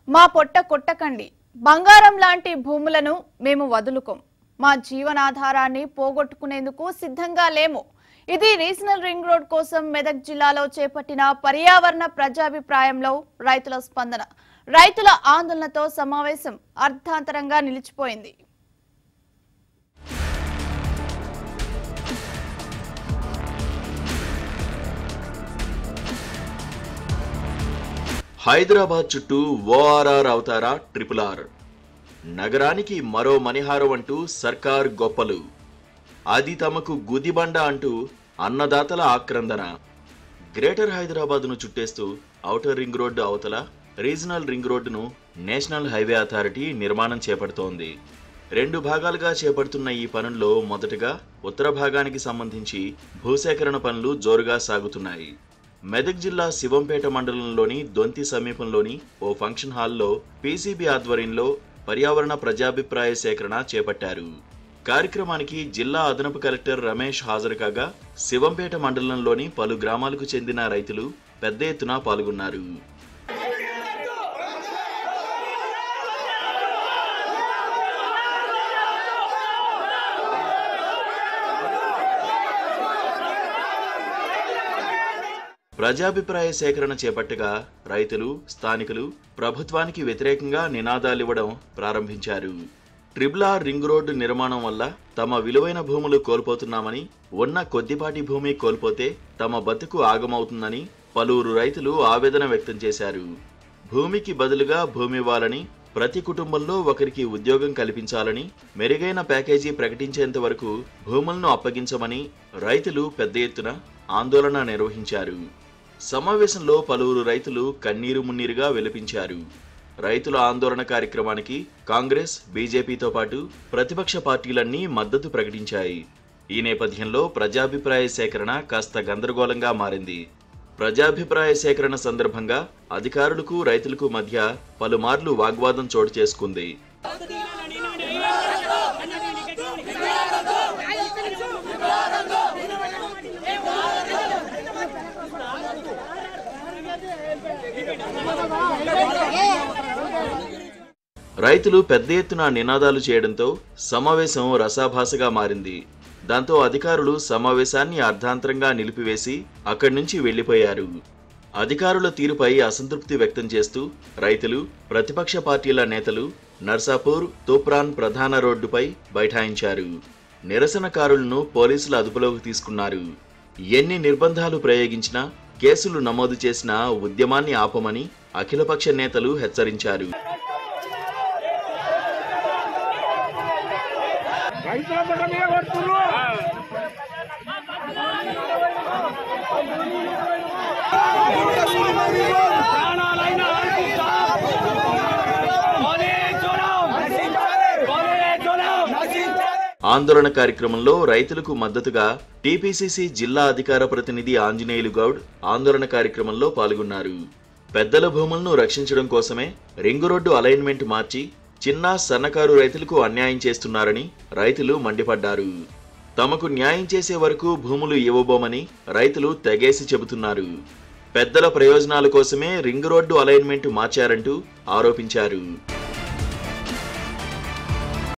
మా పొట్ట కొట్టకండి బంగారం లాంటి భూములను మేము వదులుకోం మా జీవనాధారాన్ని పోగొట్టుకునేందుకు సిద్ధంగా లేము ఇది రీజనల్ రింగ్ రోడ్ కోసం మెదక్ జిల్లాలో చేపట్టిన పర్యావరణ ప్రజాభిప్రాయంలో రైతుల స్పందన రైతుల ఆందోళనతో సమావేశం అర్థాంతరంగా నిలిచిపోయింది హైదరాబాద్ చుట్టూ ఓఆర్ఆర్ అవుతారా ట్రిపుల్ ఆర్ నగరానికి మరో మణిహారం అంటూ సర్కార్ గొప్పలు అది తమకు గుదిబండ అంటూ అన్నదాతల ఆక్రందన గ్రేటర్ హైదరాబాద్ను చుట్టేస్తూ ఔటర్ రింగ్ రోడ్డు అవతల రీజనల్ రింగ్ రోడ్డును నేషనల్ హైవే అథారిటీ నిర్మాణం చేపడుతోంది రెండు భాగాలుగా చేపడుతున్న ఈ పనుల్లో మొదటగా ఉత్తర భాగానికి సంబంధించి భూసేకరణ పనులు జోరుగా సాగుతున్నాయి మెదక్ జిల్లా శివంపేట మండలంలోని దొంతి సమీపంలోని ఓ ఫంక్షన్ హాల్లో పీసీబీ ఆధ్వర్యంలో పర్యావరణ ప్రజాభిప్రాయ సేకరణ చేపట్టారు కార్యక్రమానికి జిల్లా అదనపు కలెక్టర్ రమేష్ హాజరు కాగా శివంపేట మండలంలోని పలు గ్రామాలకు చెందిన రైతులు పెద్ద ఎత్తున పాల్గొన్నారు ప్రజాభిప్రాయ సేకరణ చేపట్టగా రైతులు స్థానికులు ప్రభుత్వానికి వ్యతిరేకంగా నినాదాలివ్వడం ప్రారంభించారు ట్రిబుల్ ఆర్ రింగ్ రోడ్డు నిర్మాణం వల్ల తమ విలువైన భూములు కోల్పోతున్నామని ఉన్న కొద్దిపాటి భూమి కోల్పోతే తమ బతుకు ఆగమవుతుందని పలువురు రైతులు ఆవేదన వ్యక్తం చేశారు భూమికి బదులుగా భూమి ఇవ్వాలని ప్రతి కుటుంబంలో ఒకరికి ఉద్యోగం కల్పించాలని మెరుగైన ప్యాకేజీ ప్రకటించేంత వరకు భూములను అప్పగించమని రైతులు పెద్ద ఎత్తున ఆందోళన నిర్వహించారు సమావేశంలో పలువురు రైతులు కన్నీరు మున్నీరుగా విలపించారు రైతుల ఆందోళన కార్యక్రమానికి కాంగ్రెస్ బీజేపీతో పాటు ప్రతిపక్ష పార్టీలన్నీ మద్దతు ప్రకటించాయి ఈ నేపథ్యంలో ప్రజాభిప్రాయ సేకరణ కాస్త గందరగోళంగా మారింది ప్రజాభిప్రాయ సేకరణ సందర్భంగా అధికారులకు రైతులకు మధ్య పలుమార్లు వాగ్వాదం చోటు చేసుకుంది రైతులు పెద్ద ఎత్తున నినాదాలు చేయడంతో సమావేశం రసాభాసగా మారింది దాంతో అధికారులు సమావేశాన్ని అర్ధాంతరంగా నిలిపివేసి అక్కడి నుంచి వెళ్లిపోయారు అధికారుల తీరుపై అసంతృప్తి వ్యక్తం చేస్తూ రైతులు ప్రతిపక్ష పార్టీల నేతలు నర్సాపూర్ తూప్రాన్ ప్రధాన రోడ్డుపై బైఠాయించారు నిరసనకారులను పోలీసులు అదుపులోకి తీసుకున్నారు ఎన్ని నిర్బంధాలు ప్రయోగించినా కేసులు నమోదు చేసినా ఉద్యమాన్ని ఆపమని అఖిలపక్ష నేతలు హెచ్చరించారు రైతుల పట్ల మీద కొడుతున్నారు ప్రాణాలైన అర్పిస్తా. పోనీ చూడం. పోనీ చూడం. ఆందోళన కార్యక్రమంలో రైతులకు మద్దతుగా టీపీసీసీ జిల్లా అధికార ప్రతినిధి ఆంజనేయులు గౌడ్ ఆందోళన కార్యక్రమంలో పాల్గొన్నారు పెద్దల భూములను రక్షించడం కోసమే రింగు రోడ్డు అలైన్మెంట్ మార్చి చిన్న సన్నకారు రైతులకు అన్యాయం చేస్తున్నారని రైతులు మండిపడ్డారు తమకు న్యాయం చేసే వరకు భూములు ఇవ్వబోమని రైతులు తెగేసి చెబుతున్నారు పెద్దల ప్రయోజనాల కోసమే రింగ్ రోడ్డు అలైన్మెంట్ మార్చారంటూ ఆరోపించారు